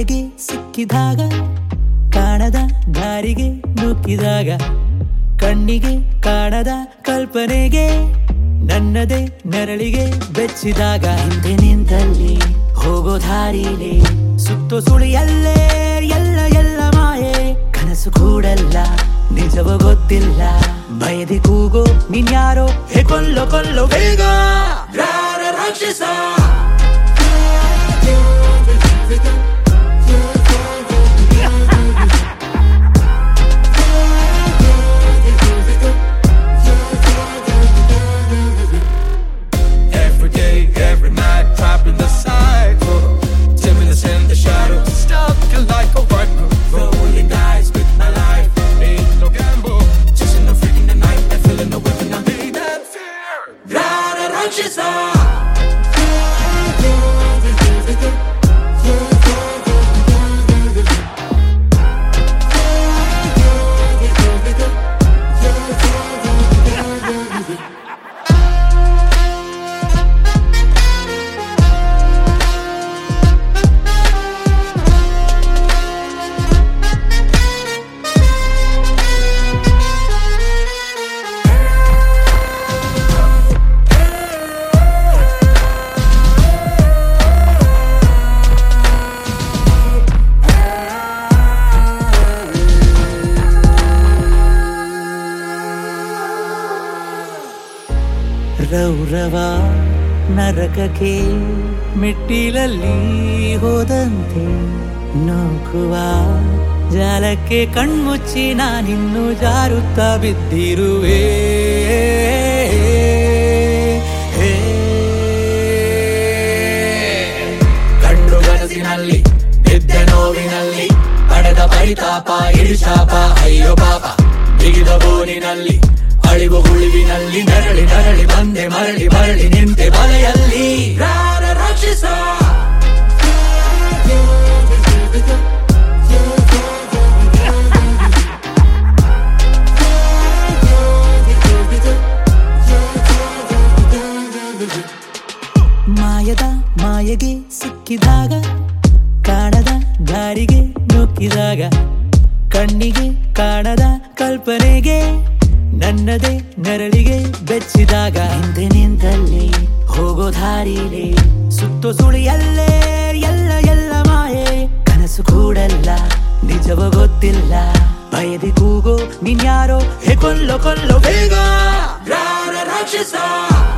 ಮಾಯೆಗೆ ಸಿಕ್ಕಿದಾಗ ಕಾಣದ ದಾರಿಗೆ ನುಗ್ಗಿದಾಗ ಕಣ್ಣಿಗೆ ಕಾಣದ ಕಲ್ಪನೆಗೆ ನನ್ನದೇ ನೆರಳಿಗೆ ಬೆಚ್ಚಿದಾಗ ಹಿಂದೆ ನಿಂತಲ್ಲಿ ಹೋಗೋ ದಾರಿಲಿ ಸುತ್ತು ಸುಳಿಯಲ್ಲೇ ಎಲ್ಲ ಎಲ್ಲ ಮಾಯೆ ಕನಸು ಕೂಡಲ್ಲ ನಿಜವ ಗೊತ್ತಿಲ್ಲ ಭಯದಿ ಕೂಗೋ ನೀನ್ಯಾರೋ ಹೇ ಕೊಲ್ಲೋ ಕೊಲ್ಲೋ ಬೇಗ ರಾರ ರಾಕ್ಷಸ Every day, every night, trapped in the cycle. Timidness in the shadow, stuck like a viper. Rolling dice with my life, ain't no gamble. Chasing the freak in the night, and feeling the whip, and I made that fear. ರಾರ ರಾಕ್ಷಸ ರೌರವ ನರಕಕ್ಕೆ ಮೆಟ್ಟಿಲಲ್ಲಿ ಹೋದಂತೆ ನೂಕುವ ಜಾಲಕ್ಕೆ ಕಣ್ಮುಚ್ಚಿ ನಾನಿನ್ನು ಜಾರುತ್ತಾ ಬಿದ್ದಿರುವೆ ಕಂಡು ಕನಸಿನಲ್ಲಿ ಬಿದ್ದ ನೋವಿನಲ್ಲಿ ಪಡೆದ ಪರಿತಾಪ ಇಳಿಶಾಪ ಅಯ್ಯೋ ಪಾಪ ಬಿಗಿದ ಬೋನಿನಲ್ಲಿ ಅಳಿವು ಹುಳಿವಿನಲ್ಲಿ ನರಳಿ ನರಳಿ ಬಂದೆ ಮರಳಿ ಮರಳಿ ನಿಂತೆ ಬಲೆಯಲ್ಲಿ ರಾರ ರಾಕ್ಷಸ ಮಾಯದ ಮಾಯೆಗೆ ಸಿಕ್ಕಿದಾಗ ಕಾಣದ ದಾರಿಗೆ ನುಗ್ಗಿದಾಗ ಕಣ್ಣಿಗೆ ಕಾಣದ ಕಲ್ಪನೆಗೆ ನನ್ನದೇ ನೆರಳಿಗೆ ಬೆಚ್ಚಿದಾಗ ಹಿಂದೆ ನಿಂತಲ್ಲಿ ಹೋಗೋ ದಾರಿಲಿ ಸುತ್ತು ಸುಳಿಯಲ್ಲೇ ಎಲ್ಲ ಎಲ್ಲ ಮಾಯೆ ಕನಸು ಕೂಡಲ್ಲ ನಿಜವ ಗೊತ್ತಿಲ್ಲ ಭಯದಿ ಕೂಗೋ ನೀನ್ಯಾರೋ ಹೇ ಕೊಲ್ಲೋ ಕೊಲ್ಲೋ ಬೇಗ ರಾರ ರಾಕ್ಷಸ